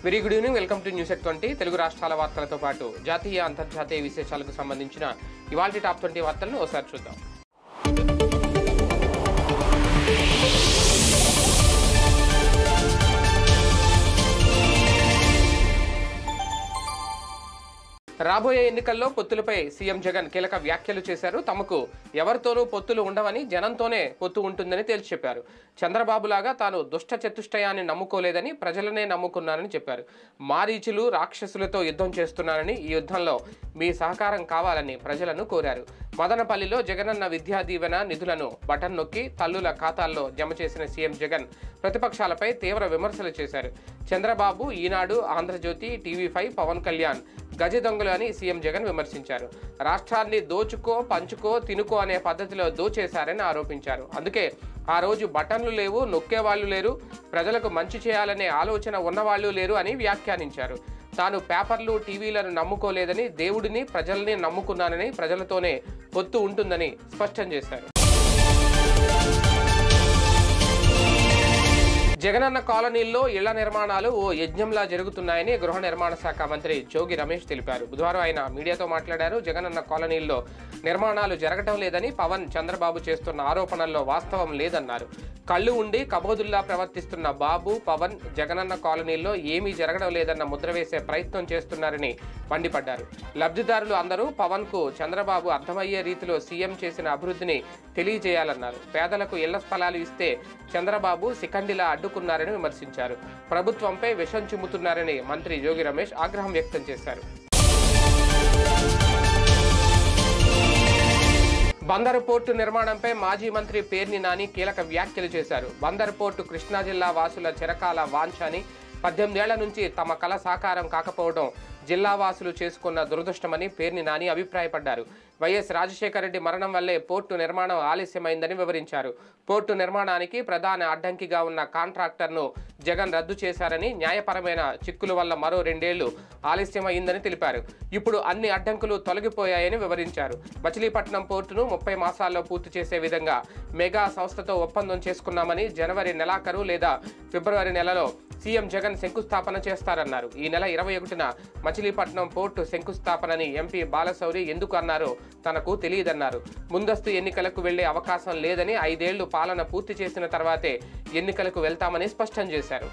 very good evening welcome to news at twenty Telugu రాష్ట్రాల వార్తలతో పాటు జాతీయ అంతర్జాతీయ విశేషాలకు సంబంధించిన ఇవాల్టి టాప్ ట్వంటీ వార్తలను ఒకసారి చూద్దాం రాబోయే ఎన్నికల్లో పొత్తులపై సీఎం జగన్ కీలక వ్యాఖ్యలు చేశారు తమకు ఎవరితోనూ పొత్తులు ఉండవని జనంతోనే పొత్తు ఉంటుందని తేల్చి చెప్పారు చంద్రబాబులాగా తాను దుష్ట చతుష్టయాన్ని నమ్ముకోలేదని ప్రజలనే నమ్ముకున్నానని చెప్పారు మారీచులు రాక్షసులతో యుద్ధం చేస్తున్నానని ఈ యుద్ధంలో మీ సహకారం కావాలని ప్రజలను కోరారు మదనపల్లిలో జగనన్న విద్యా దీవెన నిధులను బటన్ నొక్కి తల్లుల ఖాతాల్లో జమ చేసిన సీఎం జగన్ ప్రతిపక్షాలపై తీవ్ర విమర్శలు చేశారు చంద్రబాబు ఈనాడు ఆంధ్రజ్యోతి టీవీ ఫైవ్ పవన్ కళ్యాణ్ గజ దొంగలు అని సీఎం జగన్ విమర్శించారు రాష్ట్రాన్ని దోచుకో పంచుకో తినుకో అనే పద్ధతిలో దోచేశారని ఆరోపించారు అందుకే ఆ రోజు బటన్లు లేవు నొక్కేవాళ్లు లేరు ప్రజలకు మంచి చేయాలనే ఆలోచన ఉన్నవాళ్లు లేరు అని వ్యాఖ్యానించారు తాను పేపర్లు టీవీలను నమ్ముకోలేదని దేవుడిని ప్రజల్ని నమ్ముకున్నానని ప్రజలతోనే పొత్తు ఉంటుందని స్పష్టం చేశారు జగనన్న కాలనీల్లో ఇళ్ల నిర్మాణాలు ఓ యజ్ఞంలా జరుగుతున్నాయని గృహ నిర్మాణ శాఖ మంత్రి జోగి రమేష్ తెలిపారు బుధవారం ఆయన మీడియాతో మాట్లాడారు జగనన్న కాలనీల్లో నిర్మాణాలు జరగటం లేదని పవన్ చంద్రబాబు చేస్తున్న ఆరోపణల్లో వాస్తవం లేదన్నారు కళ్ళు ఉండి కబోదుల్లా ప్రవర్తిస్తున్న బాబు పవన్ జగనన్న కాలనీల్లో ఏమీ జరగడం లేదన్న ముద్ర వేసే ప్రయత్నం చేస్తున్నారని మండిపడ్డారు లబ్ధిదారులు అందరూ పవన్ కు చంద్రబాబు అర్థమయ్యే రీతిలో సీఎం చేసిన అభివృద్ధిని తెలియజేయాలన్నారు పేదలకు ఇళ్ల స్థలాలు ఇస్తే చంద్రబాబు శిఖండిలా అడ్డుకున్నారని విమర్శించారు ప్రభుత్వంపై విషం చిమ్ముతున్నారని మంత్రి యోగి రమేష్ ఆగ్రహం వ్యక్తం చేశారు బందరు పోర్టు నిర్మాణంపై మాజీ మంత్రి పేర్ని నాని కీలక వ్యాఖ్యలు చేశారు బందరు పోర్టు కృష్ణా జిల్లా వాసుల చిరకాల వాంఛ అని పద్దెనిమిదేళ్ల నుంచి తమ కళ సాకారం కాకపోవడం జిల్లా వాసులు చేసుకున్న దురదృష్టమని పేర్ని నాని అభిప్రాయపడ్డారు వైఎస్ రాజశేఖర రెడ్డి మరణం వల్లే పోర్టు నిర్మాణం ఆలస్యమైందని వివరించారు పోర్టు నిర్మాణానికి ప్రధాన అడ్డంకిగా ఉన్న కాంట్రాక్టర్ను జగన్ రద్దు చేశారని న్యాయపరమైన చిక్కుల వల్ల మరో రెండేళ్లు ఆలస్యమైందని తెలిపారు ఇప్పుడు అన్ని అడ్డంకులు తొలగిపోయాయని వివరించారు మచిలీపట్నం పోర్టును ముప్పై మాసాల్లో పూర్తి చేసే విధంగా మెగా సంస్థతో ఒప్పందం చేసుకున్నామని జనవరి నెలాఖరు లేదా ఫిబ్రవరి నెలలో సీఎం జగన్ శంకుస్థాపన చేస్తారన్నారు ఈ నెల ఇరవై ఒకటిన మచిలీపట్నం పోర్టు శంకుస్థాపనని ఎంపీ బాలశౌరి ఎందుకు అన్నారో తనకు తెలియదన్నారు ముందస్తు ఎన్నికలకు వెళ్లే అవకాశం లేదని ఐదేళ్లు పాలన పూర్తి చేసిన తర్వాతే ఎన్నికలకు వెళ్తామని స్పష్టం చేశారు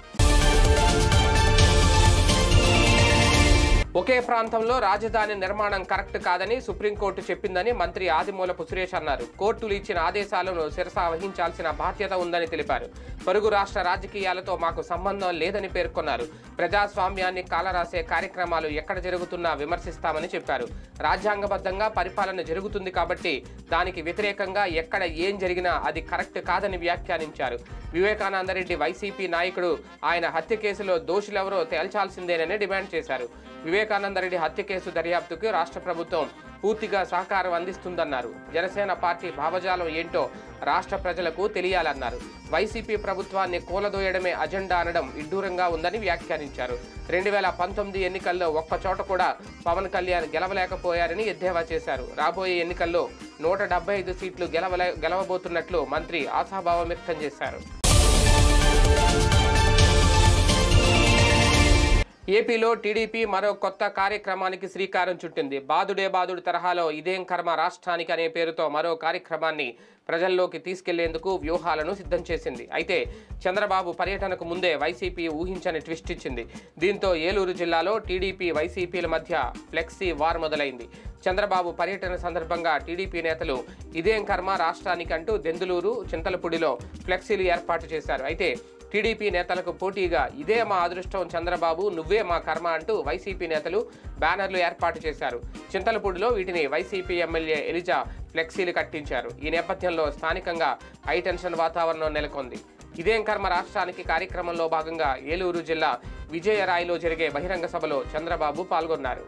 ఒకే ప్రాంతంలో రాజధాని నిర్మాణం కరెక్ట్ కాదని సుప్రీంకోర్టు చెప్పిందని మంత్రి ఆదిమూలపు సురేష్ అన్నారు కోర్టులు ఇచ్చిన ఆదేశాలను శిరస వహించాల్సిన బాధ్యత ఉందని తెలిపారు పొరుగు రాష్ట్ర రాజకీయాలతో మాకు సంబంధం లేదని పేర్కొన్నారు ప్రజాస్వామ్యాన్ని కాలరాసే కార్యక్రమాలు ఎక్కడ జరుగుతున్నా విమర్శిస్తామని చెప్పారు రాజ్యాంగబద్ధంగా పరిపాలన జరుగుతుంది కాబట్టి దానికి వ్యతిరేకంగా ఎక్కడ ఏం జరిగినా అది కరెక్ట్ కాదని వ్యాఖ్యానించారు వివేకానందరెడ్డి వైసీపీ నాయకుడు ఆయన హత్య కేసులో దోషులెవరో తేల్చాల్సిందేనని డిమాండ్ చేశారు వివేకానందరెడ్డి హత్య కేసు దర్యాప్తుకు రాష్ట్ర ప్రభుత్వం పూర్తిగా సహకారం అందిస్తుందన్నారు జనసేన పార్టీ భావజాలం ఏంటో రాష్ట్ర ప్రజలకు తెలియాలన్నారు వైసీపీ ప్రభుత్వాన్ని కూలదోయడమే అజెండా అనడం విడ్డూరంగా ఉందని వ్యాఖ్యానించారు రెండు వేల పంతొమ్మిది ఎన్నికల్లో ఒక్క చోట కూడా పవన్ కళ్యాణ్ గెలవలేకపోయారని ఎద్దేవా చేశారు రాబోయే ఎన్నికల్లో నూట డెబ్బై ఐదు సీట్లు గెలవలే గెలవబోతున్నట్లు మంత్రి ఆశాభావం వ్యక్తం చేశారు ఏపీలో టీడీపీ మరో కొత్త కార్యక్రమానికి శ్రీకారం చుట్టింది బాదుడే బాదుడు తరహాలో ఇదేం కర్మ రాష్ట్రానికి అనే పేరుతో మరో కార్యక్రమాన్ని ప్రజల్లోకి తీసుకెళ్లేందుకు వ్యూహాలను సిద్ధం చేసింది అయితే చంద్రబాబు పర్యటనకు ముందే వైసీపీ ఊహించని ట్విస్ట్ ఇచ్చింది దీంతో ఏలూరు జిల్లాలో టీడీపీ వైసీపీల మధ్య ఫ్లెక్సీ వార్ మొదలైంది చంద్రబాబు పర్యటన సందర్భంగా టీడీపీ నేతలు ఇదేం కర్మ రాష్ట్రానికంటూ దెందులూరు చింతలపూడిలో ఫ్లెక్సీలు ఏర్పాటు చేశారు అయితే టీడీపీ నేతలకు పోటీగా ఇదే మా అదృష్టం చంద్రబాబు నువ్వే మా కర్మ అంటూ వైసీపీ నేతలు బ్యానర్లు ఏర్పాటు చేశారు చింతలపూడిలో వీటిని వైసీపీ ఎమ్మెల్యే ఎలిజా ఫ్లెక్సీలు కట్టించారు ఈ నేపథ్యంలో స్థానికంగా హైటెన్షన్ వాతావరణం నెలకొంది ఇదేం కర్మ రాష్ట్రానికి కార్యక్రమంలో భాగంగా ఏలూరు జిల్లా విజయరాయిలో జరిగే బహిరంగ సభలో చంద్రబాబు పాల్గొన్నారు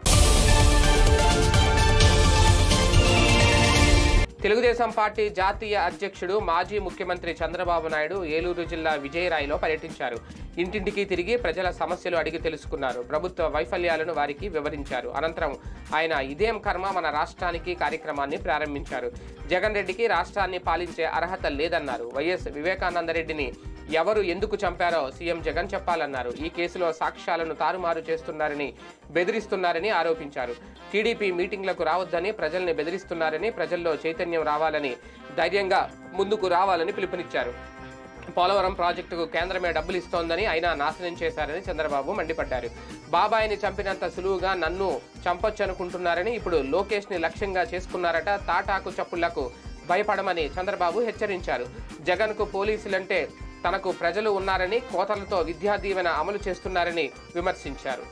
తెలుగుదేశం పార్టీ జాతీయ అధ్యక్షుడు మాజీ ముఖ్యమంత్రి చంద్రబాబు నాయుడు ఏలూరు జిల్లా విజయరాయిలో పర్యటించారు ఇంటింటికి తిరిగి ప్రజల సమస్యలు అడిగి తెలుసుకున్నారు ప్రభుత్వ వైఫల్యాలను వారికి వివరించారు అనంతరం ఆయన ఇదేం కర్మ మన రాష్ట్రానికి కార్యక్రమాన్ని ప్రారంభించారు జగన్ రెడ్డికి రాష్ట్రాన్ని పాలించే అర్హత లేదన్నారు వైఎస్ వివేకానందరెడ్డిని ఎవరు ఎందుకు చంపారో సీఎం జగన్ చెప్పాలన్నారు ఈ కేసులో సాక్ష్యాలను తారుమారు చేస్తున్నారని బెదిరిస్తున్నారని ఆరోపించారు టీడీపీ మీటింగ్లకు రావద్దని ప్రజల్ని బెదిరిస్తున్నారని ప్రజల్లో చైతన్యం రావాలని ధైర్యంగా ముందుకు రావాలని పిలుపునిచ్చారు పోలవరం ప్రాజెక్టుకు కేంద్రమే డబ్బులు ఇస్తోందని అయినా నాశనం చేశారని చంద్రబాబు మండిపడ్డారు బాబాయిని చంపినంత సులువుగా నన్ను చంపొచ్చనుకుంటున్నారని ఇప్పుడు లోకేష్ ని లక్ష్యంగా చేసుకున్నారట తాటాకు చప్పుళ్లకు భయపడమని చంద్రబాబు హెచ్చరించారు జగన్ కు పోలీసులంటే తనకు ప్రజలు ఉన్నారని కోతలతో విద్యా దీవెన అమలు చేస్తున్నారని విమర్శించారు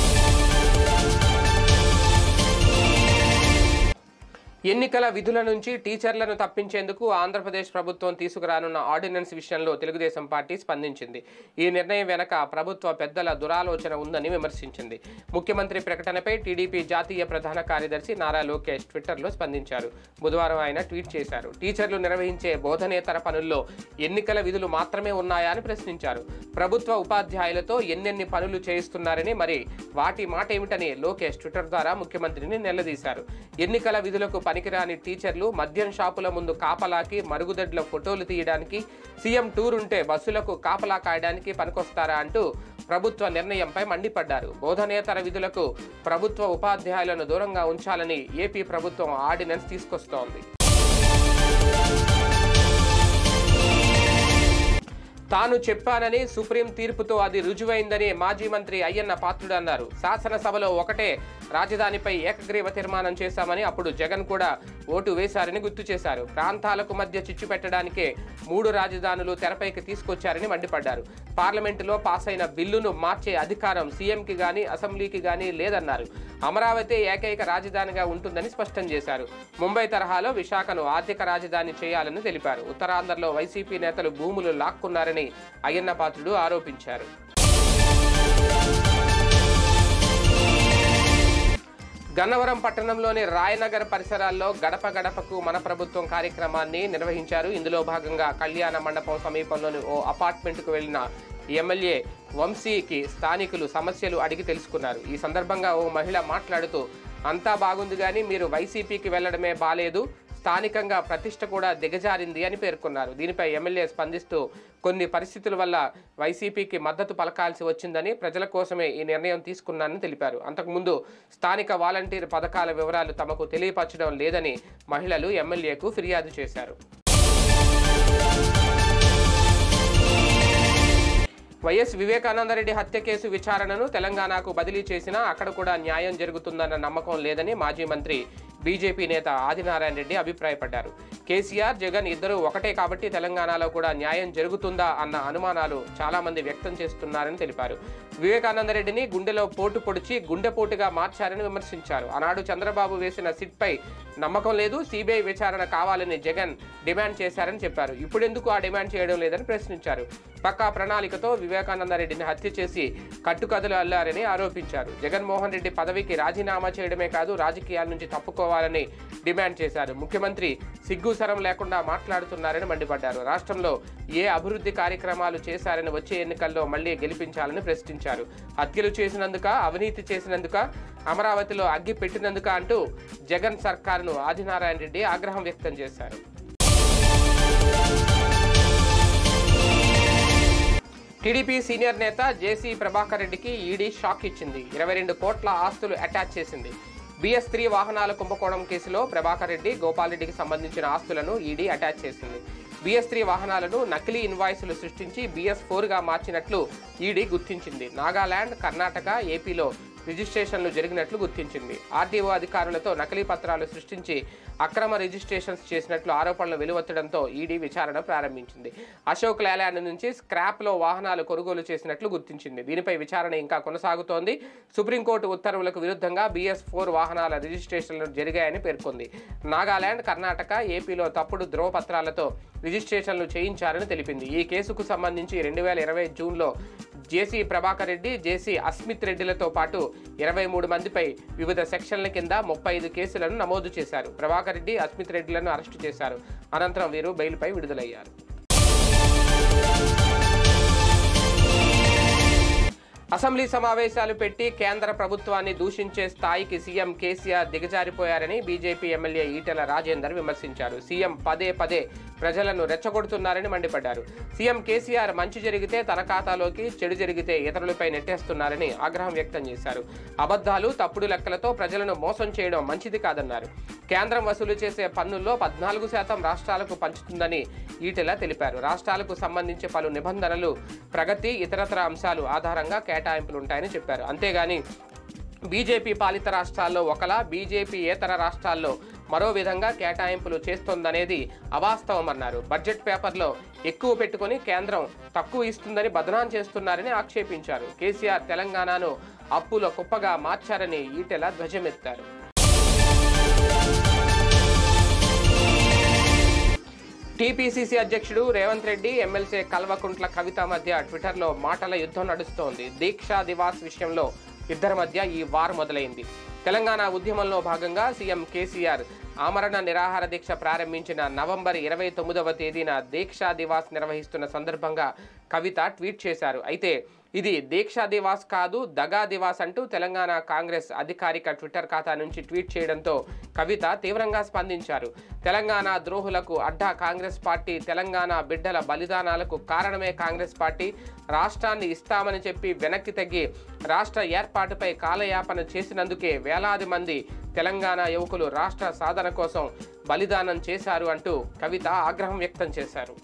ఎన్నికల విధుల నుంచి టీచర్లను తప్పించేందుకు ఆంధ్రప్రదేశ్ ప్రభుత్వం తీసుకురానున్న ఆర్డినెన్స్ విషయంలో తెలుగుదేశం పార్టీ స్పందించింది ఈ నిర్ణయం వెనక ప్రభుత్వ పెద్దల దురాలోచన ఉందని విమర్శించింది ముఖ్యమంత్రి ప్రకటనపై టీడీపీ జాతీయ ప్రధాన కార్యదర్శి నారా లోకేష్ ట్విట్టర్లో స్పందించారు బుధవారం ఆయన ట్వీట్ చేశారు టీచర్లు నిర్వహించే బోధనేతర పనుల్లో ఎన్నికల విధులు మాత్రమే ఉన్నాయా అని ప్రశ్నించారు ప్రభుత్వ ఉపాధ్యాయులతో ఎన్నెన్ని పనులు చేయిస్తున్నారని మరి వాటి మాట ఏమిటని లోకేష్ ట్విట్టర్ ద్వారా ముఖ్యమంత్రిని నిలదీశారు ఎన్నికల విధులకు పనికిరాని టీచర్లు మద్యం షాపుల ముందు కాపలాకి మరుగుదొడ్ల ఫోటోలు తీయడానికి సీఎం టూర్ ఉంటే బస్సులకు కాపలా కాయడానికి పనికొస్తారా అంటూ ప్రభుత్వ నిర్ణయంపై మండిపడ్డారు బోధనేతర విధులకు ప్రభుత్వ ఉపాధ్యాయులను దూరంగా ఉంచాలని ఏపీ ప్రభుత్వం ఆర్డినెన్స్ తీసుకొస్తోంది తాను చెప్పానని సుప్రీం తీర్పుతో అది రుజువైందని మాజీ మంత్రి అయ్యన్న పాత్రుడు అన్నారు శాసనసభలో ఒకటే రాజధానిపై ఏకగ్రీవ తీర్మానం చేశామని అప్పుడు జగన్ కూడా ఓటు వేశారని గుర్తు చేశారు ప్రాంతాలకు మధ్య చిచ్చు పెట్టడానికే మూడు రాజధానులు తెరపైకి తీసుకొచ్చారని మండిపడ్డారు పార్లమెంటులో పాస్ అయిన బిల్లును మార్చే అధికారం సీఎంకి గాని అసెంబ్లీకి గాని లేదన్నారు అమరావతి ఏకైక రాజధానిగా ఉంటుందని స్పష్టం చేశారు ముంబై తరహాలో విశాఖను ఆర్థిక రాజధాని చేయాలని తెలిపారు ఉత్తరాంధ్రలో వైసీపీ నేతలు భూములు లాక్కున్నారని అయ్యన్న పాత్రుడు ఆరోపించారు గన్నవరం పట్టణంలోని రాయనగర్ పరిసరాల్లో గడప గడపకు మన ప్రభుత్వం కార్యక్రమాన్ని నిర్వహించారు ఇందులో భాగంగా కళ్యాణ మండపం సమీపంలోని ఓ అపార్ట్మెంట్కు వెళ్లిన ఎమ్మెల్యే వంశీకి స్థానికులు సమస్యలు అడిగి తెలుసుకున్నారు ఈ సందర్భంగా ఓ మహిళ మాట్లాడుతూ అంతా బాగుంది కానీ మీరు వైసీపీకి వెళ్లడమే బాలేదు స్థానికంగా ప్రతిష్ట కూడా దిగజారింది అని పేర్కొన్నారు దీనిపై ఎమ్మెల్యే స్పందిస్తూ కొన్ని పరిస్థితుల వల్ల వైసీపీకి మద్దతు పలకాల్సి వచ్చిందని ప్రజల కోసమే ఈ నిర్ణయం తీసుకున్నానని తెలిపారు అంతకుముందు స్థానిక వాలంటీర్ పథకాల వివరాలు తమకు తెలియపరచడం లేదని మహిళలు ఎమ్మెల్యేకు ఫిర్యాదు చేశారు వైఎస్ వివేకానందరెడ్డి హత్య కేసు విచారణను తెలంగాణకు బదిలీ చేసినా అక్కడ కూడా న్యాయం జరుగుతుందన్న నమ్మకం లేదని మాజీ మంత్రి బీజేపీ నేత ఆదినారాయణ రెడ్డి అభిప్రాయపడ్డారు కేసీఆర్ జగన్ ఇద్దరు ఒకటే కాబట్టి తెలంగాణలో కూడా న్యాయం జరుగుతుందా అన్న అనుమానాలు చాలా మంది వ్యక్తం చేస్తున్నారని తెలిపారు వివేకానందరెడ్డిని గుండెలో పోటు పొడిచి గుండెపోటుగా మార్చారని విమర్శించారు ఆనాడు చంద్రబాబు వేసిన సిట్పై నమ్మకం లేదు సిబిఐ విచారణ కావాలని జగన్ డిమాండ్ చేశారని చెప్పారు ఇప్పుడెందుకు ఆ డిమాండ్ చేయడం లేదని ప్రశ్నించారు పక్కా ప్రణాళికతో వివేకానందరెడ్డిని హత్య చేసి కట్టుకథలు అల్లారని ఆరోపించారు జగన్మోహన్ రెడ్డి పదవికి రాజీనామా చేయడమే కాదు రాజకీయాల నుంచి తప్పుకోవాలని డిమాండ్ చేశారు ముఖ్యమంత్రి సిగ్గుసరం లేకుండా మాట్లాడుతున్నారని మండిపడ్డారు రాష్ట్రంలో ఏ అభివృద్ధి కార్యక్రమాలు చేశారని వచ్చే ఎన్నికల్లో మళ్లీ గెలిపించాలని ప్రశ్నించారు హత్యలు చేసినందుక అవినీతి చేసినందుక అమరావతిలో అగ్గి పెట్టినందుక అంటూ జగన్ సర్కారును ఆదినారాయణ రెడ్డి ఆగ్రహం వ్యక్తం చేశారు టీడీపీ సీనియర్ నేత జేసీ ప్రభాకర్ రెడ్డికి ఈడీ షాక్ ఇచ్చింది ఇరవై రెండు కోట్ల ఆస్తులు అటాచ్ చేసింది బిఎస్ త్రీ వాహనాల కుంభకోణం కేసులో ప్రభాకర్ రెడ్డి గోపాల్ రెడ్డికి సంబంధించిన ఆస్తులను ఈడీ అటాచ్ చేసింది బిఎస్ త్రీ వాహనాలను నకిలీ ఇన్వాయిస్లు సృష్టించి బిఎస్ ఫోర్గా మార్చినట్లు ఈడీ గుర్తించింది నాగాలాండ్ కర్ణాటక ఏపీలో రిజిస్ట్రేషన్లు జరిగినట్లు గుర్తించింది ఆర్టీఓ అధికారులతో నకిలీ పత్రాలు సృష్టించి అక్రమ రిజిస్ట్రేషన్స్ చేసినట్లు ఆరోపణలు వెలువెత్తడంతో ఈడీ విచారణ ప్రారంభించింది అశోక్ లేలాండ్ నుంచి స్క్రాప్లో వాహనాలు కొనుగోలు చేసినట్లు గుర్తించింది దీనిపై విచారణ ఇంకా కొనసాగుతోంది సుప్రీంకోర్టు ఉత్తర్వులకు విరుద్ధంగా బిఎస్ ఫోర్ వాహనాల రిజిస్ట్రేషన్లు జరిగాయని పేర్కొంది నాగాలాండ్ కర్ణాటక ఏపీలో తప్పుడు ధ్రువపత్రాలతో రిజిస్ట్రేషన్లు చేయించారని తెలిపింది ఈ కేసుకు సంబంధించి రెండు వేల ఇరవై జూన్లో జేసీ ప్రభాకర్ రెడ్డి జేసీ అస్మిత్ రెడ్డిలతో పాటు ఇరవై మూడు మందిపై వివిధ సెక్షన్ల కింద ముప్పై ఐదు కేసులను నమోదు చేశారు ప్రభాకర్ రెడ్డి అస్మిత్ రెడ్డిలను అరెస్టు చేశారు అనంతరం వీరు బెయిల్పై విడుదలయ్యారు అసెంబ్లీ సమావేశాలు పెట్టి కేంద్ర ప్రభుత్వాన్ని దూషించే స్థాయికి సీఎం కేసీఆర్ దిగజారిపోయారని బీజేపీ ఎమ్మెల్యే ఈటెల రాజేందర్ విమర్శించారు సీఎం పదే పదే ప్రజలను రెచ్చగొడుతున్నారని మండిపడ్డారు సీఎం కేసీఆర్ మంచి జరిగితే తన ఖాతాలోకి చెడు జరిగితే ఇతరులపై నెట్టేస్తున్నారని ఆగ్రహం వ్యక్తం చేశారు అబద్ధాలు తప్పుడు లెక్కలతో ప్రజలను మోసం చేయడం మంచిది కాదన్నారు కేంద్రం వసూలు చేసే పన్నుల్లో పద్నాలుగు శాతం రాష్ట్రాలకు పంచుతుందని ఈటెల తెలిపారు రాష్ట్రాలకు సంబంధించి పలు నిబంధనలు ప్రగతి ఇతరతర అంశాలు ఆధారంగా కేటాయింపులుంటాయని చెప్పారు అంతేగాని బీజేపీ పాలిత రాష్ట్రాల్లో ఒకలా బీజేపీ ఏతర రాష్ట్రాల్లో మరో విధంగా కేటాయింపులు చేస్తోందనేది అవాస్తవమన్నారు బడ్జెట్ పేపర్లో ఎక్కువ పెట్టుకొని కేంద్రం తక్కువ ఇస్తుందని బదనాం చేస్తున్నారని ఆక్షేపించారు కేసీఆర్ తెలంగాణను అప్పుల కుప్పగా మార్చారని ఈటెల ధ్వజమెత్తారు టీపీసీసీ అధ్యక్షుడు రేవంత్ రెడ్డి ఎమ్మెల్సీ కల్వకుంట్ల కవిత మధ్య ట్విట్టర్లో మాటల యుద్ధం నడుస్తోంది దీక్షా దివాస్ విషయంలో ఇద్దరి మధ్య ఈ వార్ మొదలైంది తెలంగాణ ఉద్యమంలో భాగంగా సీఎం కేసీఆర్ ఆమరణ నిరాహార దీక్ష ప్రారంభించిన నవంబర్ ఇరవై తొమ్మిదవ తేదీన దీక్షా దివాస్ నిర్వహిస్తున్న సందర్భంగా కవిత ట్వీట్ చేశారు అయితే ఇది దీక్షా దివాస్ కాదు దగా దివాస్ అంటూ తెలంగాణ కాంగ్రెస్ అధికారిక ట్విట్టర్ ఖాతా నుంచి ట్వీట్ చేయడంతో కవిత తీవ్రంగా స్పందించారు తెలంగాణ ద్రోహులకు అడ్డా కాంగ్రెస్ పార్టీ తెలంగాణ బిడ్డల బలిదానాలకు కారణమే కాంగ్రెస్ పార్టీ రాష్ట్రాన్ని ఇస్తామని చెప్పి వెనక్కి తగ్గి రాష్ట్ర ఏర్పాటుపై కాలయాపన చేసినందుకే వేలాది మంది తెలంగాణ యువకులు రాష్ట్ర సాధన కోసం బలిదానం చేశారు అంటూ కవిత ఆగ్రహం వ్యక్తం చేశారు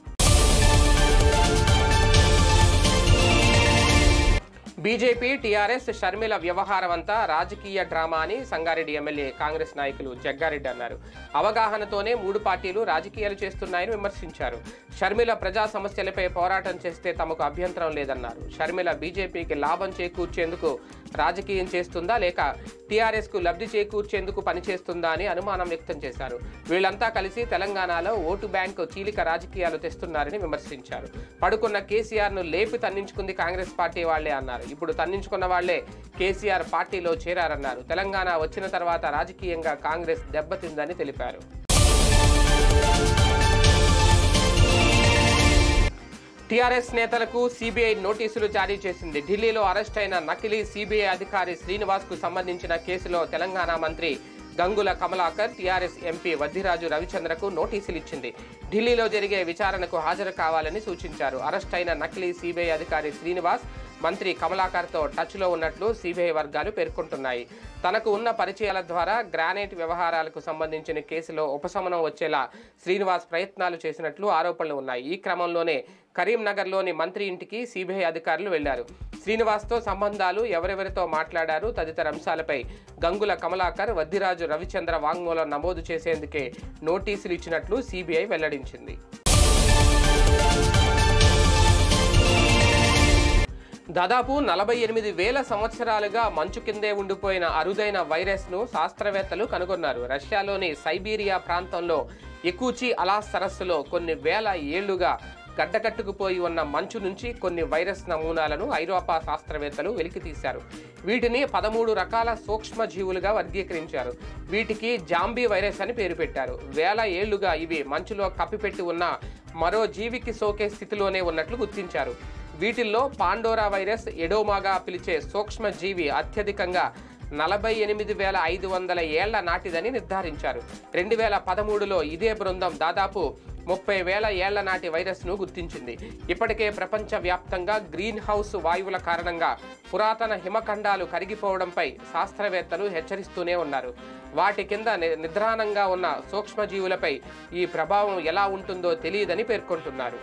బీజేపీ టీఆర్ఎస్ షర్మిల వ్యవహారం అంతా రాజకీయ డ్రామా అని సంగారెడ్డి ఎమ్మెల్యే కాంగ్రెస్ నాయకులు జగ్గారెడ్డి అన్నారు అవగాహనతోనే మూడు పార్టీలు రాజకీయాలు చేస్తున్నాయని విమర్శించారు షర్మిల ప్రజా సమస్యలపై పోరాటం చేస్తే తమకు అభ్యంతరం లేదన్నారు షర్మిల బీజేపీకి లాభం చేకూర్చేందుకు రాజకీయం చేస్తుందా లేక టీఆర్ఎస్ కు లబ్ధి చేకూర్చేందుకు పనిచేస్తుందా అని అనుమానం వ్యక్తం చేశారు వీళ్ళంతా కలిసి తెలంగాణలో ఓటు బ్యాంకు చీలిక రాజకీయాలు తెస్తున్నారని విమర్శించారు పడుకున్న కేసీఆర్ ను లేపి తన్నించుకుంది కాంగ్రెస్ పార్టీ వాళ్లే అన్నారు ఇప్పుడు తన్నించుకున్న వాళ్లే కేసీఆర్ పార్టీలో చేరారన్నారు తెలంగాణ వచ్చిన తర్వాత రాజకీయంగా కాంగ్రెస్ దెబ్బతిందని తెలిపారు టీఆర్ఎస్ నేతలకు సిబిఐ నోటీసులు జారీ చేసింది ఢిల్లీలో అరెస్ట్ అయిన నకిలీ సిబిఐ అధికారి శ్రీనివాస్ కు సంబంధించిన కేసులో తెలంగాణ మంత్రి గంగుల కమలాకర్ టీఆర్ఎస్ ఎంపీ వద్దిరాజు రవిచంద్రకు నోటీసులు ఇచ్చింది ఢిల్లీలో జరిగే విచారణకు హాజరు కావాలని సూచించారు అరెస్ట్ అయిన నకిలీ సిబిఐ అధికారి శ్రీనివాస్ మంత్రి కమలాకర్తో టచ్లో ఉన్నట్లు సిబిఐ వర్గాలు పేర్కొంటున్నాయి తనకు ఉన్న పరిచయాల ద్వారా గ్రానైట్ వ్యవహారాలకు సంబంధించిన కేసులో ఉపశమనం వచ్చేలా శ్రీనివాస్ ప్రయత్నాలు చేసినట్లు ఆరోపణలు ఉన్నాయి ఈ క్రమంలోనే కరీంనగర్లోని మంత్రి ఇంటికి సిబిఐ అధికారులు వెళ్లారు శ్రీనివాస్తో సంబంధాలు ఎవరెవరితో మాట్లాడారు తదితర అంశాలపై గంగుల కమలాకర్ వద్దిరాజు రవిచంద్ర వాంగ్మూలం నమోదు చేసేందుకే నోటీసులు ఇచ్చినట్లు సిబిఐ వెల్లడించింది దాదాపు నలభై ఎనిమిది వేల సంవత్సరాలుగా మంచు కిందే ఉండిపోయిన అరుదైన వైరస్ను శాస్త్రవేత్తలు కనుగొన్నారు రష్యాలోని సైబీరియా ప్రాంతంలో ఎకూచి అలాస్ సరస్సులో కొన్ని వేల ఏళ్లుగా గడ్డకట్టుకుపోయి ఉన్న మంచు నుంచి కొన్ని వైరస్ నమూనాలను ఐరోపా శాస్త్రవేత్తలు వెలికితీశారు వీటిని పదమూడు రకాల సూక్ష్మ జీవులుగా వర్గీకరించారు వీటికి జాంబీ వైరస్ అని పేరు పెట్టారు వేల ఏళ్లుగా ఇవి మంచులో కప్పిపెట్టి ఉన్న మరో జీవికి సోకే స్థితిలోనే ఉన్నట్లు గుర్తించారు వీటిల్లో పాండోరా వైరస్ ఎడోమాగా పిలిచే సూక్ష్మజీవి అత్యధికంగా నలభై ఎనిమిది వేల ఐదు వందల ఏళ్ల నాటిదని నిర్ధారించారు రెండు వేల పదమూడులో ఇదే బృందం దాదాపు ముప్పై వేల ఏళ్ల నాటి వైరస్ను గుర్తించింది ఇప్పటికే ప్రపంచవ్యాప్తంగా గ్రీన్ హౌస్ వాయువుల కారణంగా పురాతన హిమఖండాలు కరిగిపోవడంపై శాస్త్రవేత్తలు హెచ్చరిస్తూనే ఉన్నారు వాటి కింద ని- నిద్రాణంగా ఉన్న సూక్ష్మజీవులపై ఈ ప్రభావం ఎలా ఉంటుందో తెలియదని పేర్కొంటున్నారు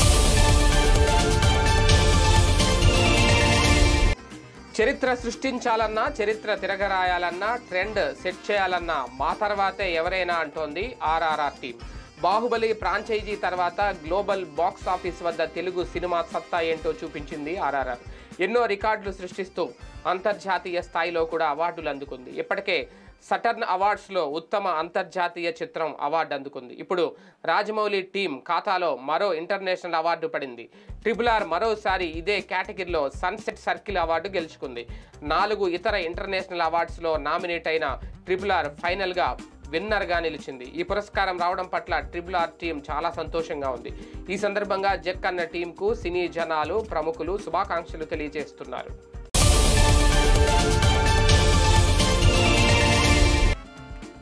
చరిత్ర సృష్టించాలన్నా చరిత్ర తిరగరాయాలన్నా ట్రెండ్ సెట్ చేయాలన్నా మా తర్వాతే ఎవరైనా అంటోంది ఆర్ఆర్ఆర్ టీం బాహుబలి ఫ్రాంచైజీ తర్వాత గ్లోబల్ బాక్స్ ఆఫీస్ వద్ద తెలుగు సినిమా సత్తా ఏంటో చూపించింది ఆర్ఆర్ఆర్ ఎన్నో రికార్డులు సృష్టిస్తూ అంతర్జాతీయ స్థాయిలో కూడా అవార్డులు అందుకుంది ఇప్పటికే సటర్న్ అవార్డ్స్లో ఉత్తమ అంతర్జాతీయ చిత్రం అవార్డు అందుకుంది ఇప్పుడు రాజమౌళి టీం ఖాతాలో మరో ఇంటర్నేషనల్ అవార్డు పడింది ట్రిపుల్ ఆర్ మరోసారి ఇదే కేటగిరీలో సన్సెట్ సర్కిల్ అవార్డు గెలుచుకుంది నాలుగు ఇతర ఇంటర్నేషనల్ అవార్డ్స్లో నామినేట్ అయిన ట్రిపుల్ ఆర్ ఫైనల్గా విన్నర్గా నిలిచింది ఈ పురస్కారం రావడం పట్ల ట్రిపుల్ ఆర్ టీం చాలా సంతోషంగా ఉంది ఈ సందర్భంగా జక్ అన్న టీంకు సినీ జనాలు ప్రముఖులు శుభాకాంక్షలు తెలియజేస్తున్నారు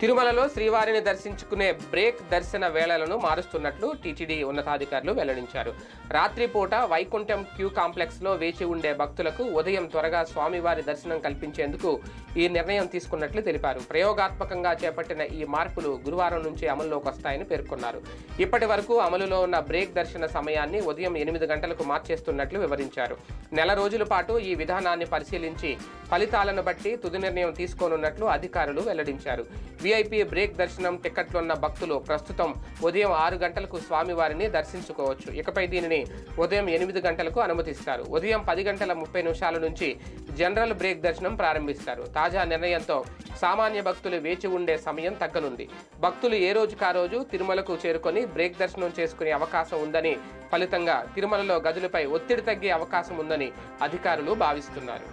తిరుమలలో శ్రీవారిని దర్శించుకునే బ్రేక్ దర్శన వేళలను మారుస్తున్నట్లు టీటీడీ ఉన్నతాధికారులు వెల్లడించారు రాత్రిపూట వైకుంఠం క్యూ కాంప్లెక్స్ లో వేచి ఉండే భక్తులకు ఉదయం త్వరగా స్వామివారి దర్శనం కల్పించేందుకు ఈ నిర్ణయం తీసుకున్నట్లు తెలిపారు ప్రయోగాత్మకంగా చేపట్టిన ఈ మార్పులు గురువారం నుంచి అమల్లోకి వస్తాయని పేర్కొన్నారు ఇప్పటి వరకు అమలులో ఉన్న బ్రేక్ దర్శన సమయాన్ని ఉదయం ఎనిమిది గంటలకు మార్చేస్తున్నట్లు వివరించారు నెల రోజుల పాటు ఈ విధానాన్ని పరిశీలించి ఫలితాలను బట్టి తుది నిర్ణయం తీసుకోనున్నట్లు అధికారులు వెల్లడించారు విఐపి బ్రేక్ దర్శనం టికెట్లున్న భక్తులు ప్రస్తుతం ఉదయం ఆరు గంటలకు స్వామివారిని దర్శించుకోవచ్చు ఇకపై దీనిని ఉదయం ఎనిమిది గంటలకు అనుమతిస్తారు ఉదయం పది గంటల ముప్పై నిమిషాల నుంచి జనరల్ బ్రేక్ దర్శనం ప్రారంభిస్తారు తాజా నిర్ణయంతో సామాన్య భక్తులు వేచి ఉండే సమయం తగ్గనుంది భక్తులు ఏ రోజుకా రోజు తిరుమలకు చేరుకొని బ్రేక్ దర్శనం చేసుకునే అవకాశం ఉందని ఫలితంగా తిరుమలలో గదులపై ఒత్తిడి తగ్గే అవకాశం ఉందని అధికారులు భావిస్తున్నారు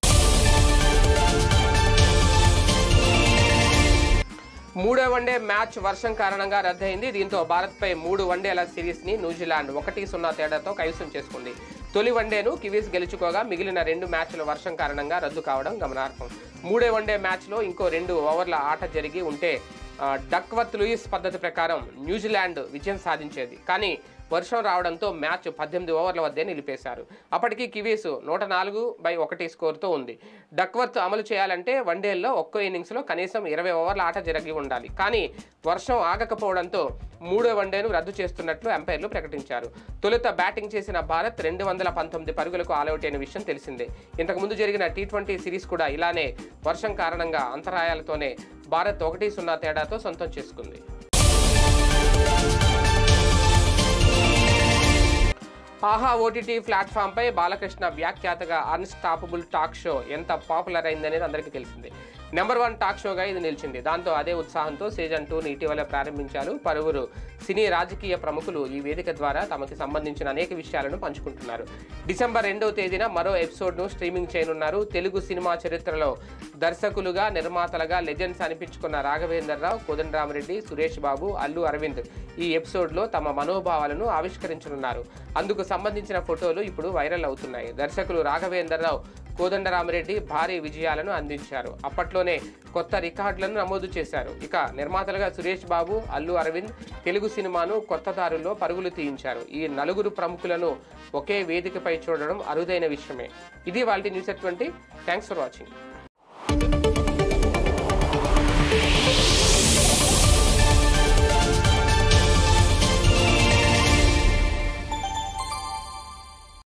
మూడో వన్డే మ్యాచ్ వర్షం కారణంగా రద్దయింది దీంతో భారత్పై మూడు వన్డేల సిరీస్ని న్యూజిలాండ్ ఒకటి సున్నా తేడాతో కైవసం చేసుకుంది తొలి వన్డేను కివీస్ గెలుచుకోగా మిగిలిన రెండు మ్యాచ్ల వర్షం కారణంగా రద్దు కావడం గమనార్హం మూడే వన్డే మ్యాచ్లో ఇంకో రెండు ఓవర్ల ఆట జరిగి ఉంటే ఆ, డక్వర్త్ లూయిస్ పద్ధతి ప్రకారం న్యూజిలాండ్ విజయం సాధించేది కానీ వర్షం రావడంతో మ్యాచ్ పద్దెనిమిది ఓవర్ల వద్దే నిలిపేశారు అప్పటికి కివీస్ నూట నాలుగు బై ఒకటి స్కోర్తో ఉంది డక్వర్త్ అమలు చేయాలంటే వన్డేల్లో ఒక్కో ఇన్నింగ్స్లో కనీసం ఇరవై ఓవర్ల ఆట జరిగి ఉండాలి కానీ వర్షం ఆగకపోవడంతో మూడో వన్డేను రద్దు చేస్తున్నట్లు ఎంపైర్లు ప్రకటించారు తొలుత బ్యాటింగ్ చేసిన భారత్ రెండు వందల పంతొమ్మిది పరుగులకు ఆలౌట్ అయిన విషయం తెలిసిందే ఇంతకుముందు జరిగిన టీ ట్వంటీ సిరీస్ కూడా ఇలానే వర్షం కారణంగా అంతరాయాలతోనే భారత్ ఒకటి సున్నా తేడాతో సొంతం చేసుకుంది ఆహా ఓటీటీ ప్లాట్ఫామ్పై బాలకృష్ణ వ్యాఖ్యాతగా అన్స్టాపబుల్ టాక్ షో ఎంత పాపులర్ అయిందనేది అందరికీ తెలిసిందే నెంబర్ వన్ టాక్ షోగా ఇది నిలిచింది దాంతో అదే ఉత్సాహంతో సీజన్ టూని ఇటీవల ప్రారంభించారు పలువురు సినీ రాజకీయ ప్రముఖులు ఈ వేదిక ద్వారా తమకి సంబంధించిన అనేక విషయాలను పంచుకుంటున్నారు డిసెంబర్ రెండవ తేదీన మరో ఎపిసోడ్ను స్ట్రీమింగ్ చేయనున్నారు తెలుగు సినిమా చరిత్రలో దర్శకులుగా నిర్మాతలుగా లెజెండ్స్ అనిపించుకున్న రాఘవేంద్రరావు కోదండరామరెడ్డి సురేష్ బాబు అల్లు అరవింద్ ఈ ఎపిసోడ్లో తమ మనోభావాలను ఆవిష్కరించనున్నారు అందుకు సంబంధించిన ఫోటోలు ఇప్పుడు వైరల్ అవుతున్నాయి దర్శకులు రాఘవేంద్రరావు కోదండరామరెడ్డి భారీ విజయాలను అందించారు అప్పట్లోనే కొత్త రికార్డులను నమోదు చేశారు ఇక నిర్మాతలుగా సురేష్ బాబు అల్లు అరవింద్ తెలుగు సినిమాను కొత్త దారుల్లో పరుగులు తీయించారు ఈ నలుగురు ప్రముఖులను ఒకే వేదికపై చూడడం అరుదైన విషయమే ఇది వాళ్ళ news twenty thanks for watching